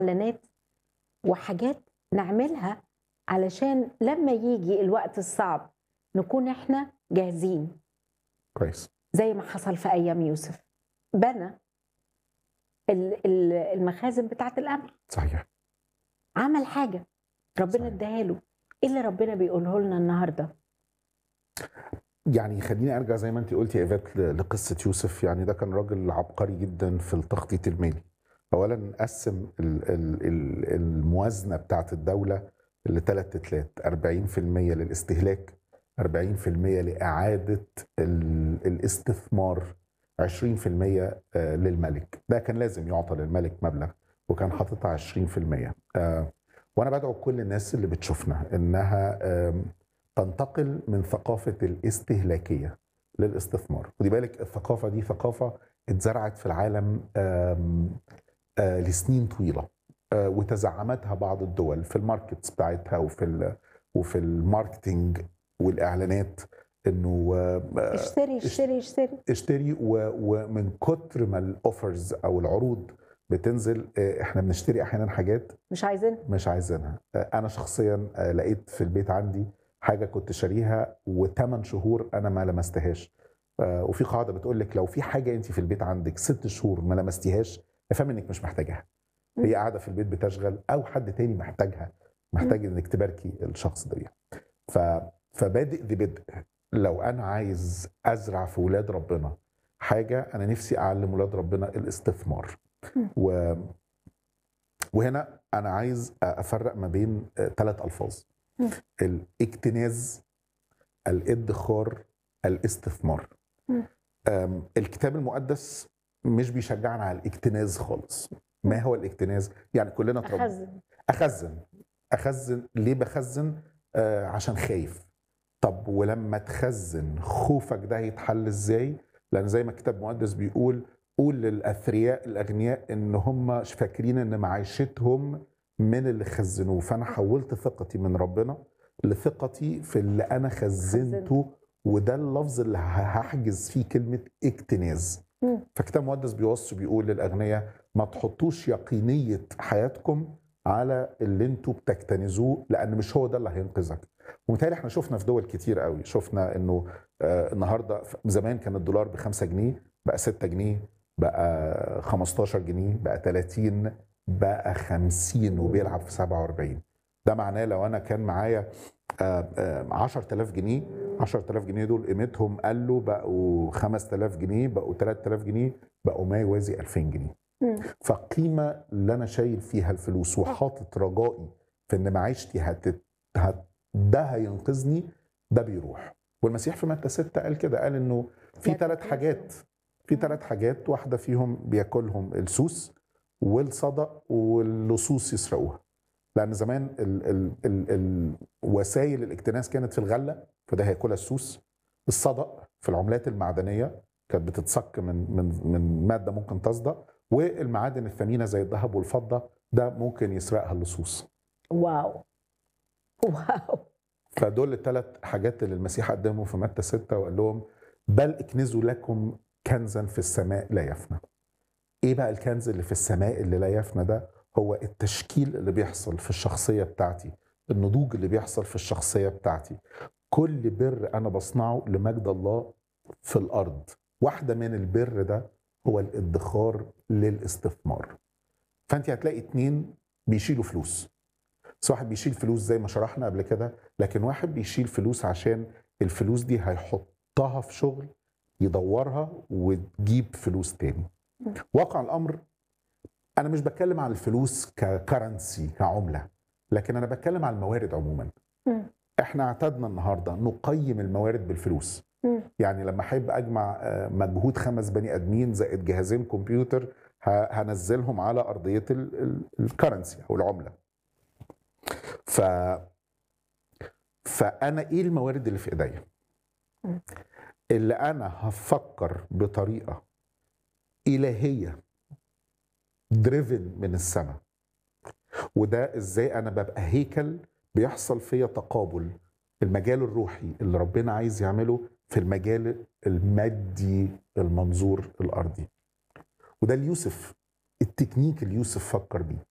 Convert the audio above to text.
اعلانات وحاجات نعملها علشان لما يجي الوقت الصعب نكون احنا جاهزين كويس زي ما حصل في ايام يوسف بنى ال- ال- المخازن بتاعت الامن صحيح عمل حاجه ربنا صحيح. اداها له ايه اللي ربنا بيقوله لنا النهارده يعني خليني ارجع زي ما انت قلتي يا ايفات ل- لقصه يوسف يعني ده كان راجل عبقري جدا في التخطيط المالي اولا قسم ال- ال- ال- الموازنه بتاعت الدوله لثلاث تتلات 40% للاستهلاك 40% لاعاده ال- الاستثمار 20% آه، للملك ده كان لازم يعطى للملك مبلغ وكان حاططها 20% آه، وانا بدعو كل الناس اللي بتشوفنا انها آم، تنتقل من ثقافه الاستهلاكيه للاستثمار ودي بالك الثقافه دي ثقافه اتزرعت في العالم آم، آه، لسنين طويله آه، وتزعمتها بعض الدول في الماركتس بتاعتها وفي ال- وفي الماركتينج والاعلانات انه آه، اشتري اشتري اشتري اشتري و- ومن كتر ما الاوفرز او العروض بتنزل آه، احنا بنشتري احيانا حاجات مش عايزين مش عايزينها آه، انا شخصيا آه، لقيت في البيت عندي حاجه كنت شاريها وثمان شهور انا ما لمستهاش آه، وفي قاعده بتقول لك لو في حاجه انت في البيت عندك ست شهور ما لمستيهاش افهم انك مش محتاجاها هي قاعده في البيت بتشغل او حد تاني محتاجها محتاج انك تباركي الشخص ده بيها. ف فبادئ ذي بدء لو انا عايز ازرع في ولاد ربنا حاجه انا نفسي اعلم ولاد ربنا الاستثمار و وهنا انا عايز افرق ما بين ثلاث الفاظ مم. الاكتناز الادخار الاستثمار مم. أم، الكتاب المقدس مش بيشجعنا على الاكتناز خالص ما هو الاكتناز يعني كلنا اتربينا اخزن اخزن اخزن ليه بخزن آه عشان خايف طب ولما تخزن خوفك ده هيتحل ازاي لان زي ما الكتاب المقدس بيقول قول للاثرياء الاغنياء ان هم فاكرين ان معيشتهم من اللي خزنوه فانا حولت ثقتي من ربنا لثقتي في اللي انا خزنته وده اللفظ اللي هحجز فيه كلمه اكتناز مم. فالكتاب المقدس بيوصي بيقول للاغنياء ما تحطوش يقينيه حياتكم على اللي انتوا بتكتنزوه لان مش هو ده اللي هينقذك ومتهيألي احنا شفنا في دول كتير قوي شفنا انه آه النهارده زمان كان الدولار ب 5 جنيه بقى 6 جنيه بقى 15 جنيه بقى 30 بقى 50 وبيلعب في 47 ده معناه لو انا كان معايا آه، آه، 10000 جنيه 10000 جنيه دول قيمتهم قالوا بقوا 5000 جنيه بقوا 3000 جنيه بقوا ما يوازي 2000 جنيه مم. فالقيمه اللي انا شايل فيها الفلوس وحاطط رجائي في ان معيشتي هت... هت... ده هينقذني ده بيروح والمسيح في متى 6 قال كده قال انه في لا ثلاث تكنزوا. حاجات في ثلاث حاجات واحده فيهم بياكلهم السوس والصدى واللصوص يسرقوها لان زمان ال ال ال الوسائل الاكتناز كانت في الغله فده هياكلها السوس الصدأ في العملات المعدنيه كانت بتتصك من من من ماده ممكن تصدأ والمعادن الثمينه زي الذهب والفضه ده ممكن يسرقها اللصوص واو واو فدول الثلاث حاجات اللي المسيح قدمهم في متى 6 وقال لهم بل اكنزوا لكم كنزا في السماء لا يفنى. ايه بقى الكنز اللي في السماء اللي لا يفنى ده؟ هو التشكيل اللي بيحصل في الشخصيه بتاعتي، النضوج اللي بيحصل في الشخصيه بتاعتي. كل بر انا بصنعه لمجد الله في الارض. واحده من البر ده هو الادخار للاستثمار. فانت هتلاقي اتنين بيشيلوا فلوس. بس واحد بيشيل فلوس زي ما شرحنا قبل كده لكن واحد بيشيل فلوس عشان الفلوس دي هيحطها في شغل يدورها وتجيب فلوس تاني واقع الامر انا مش بتكلم عن الفلوس ككرنسي كعمله لكن انا بتكلم عن الموارد عموما مم. احنا اعتدنا النهارده نقيم الموارد بالفلوس مم. يعني لما احب اجمع آه، مجهود خمس بني ادمين زائد جهازين كمبيوتر ه- هنزلهم على ارضيه الكرنسي او العمله ف فانا ايه الموارد اللي في ايديا مم. اللي انا هفكر بطريقه الهيه دريفن من السماء وده ازاي انا ببقى هيكل بيحصل فيا تقابل المجال الروحي اللي ربنا عايز يعمله في المجال المادي المنظور الارضي وده اللي يوسف التكنيك اللي يوسف فكر بيه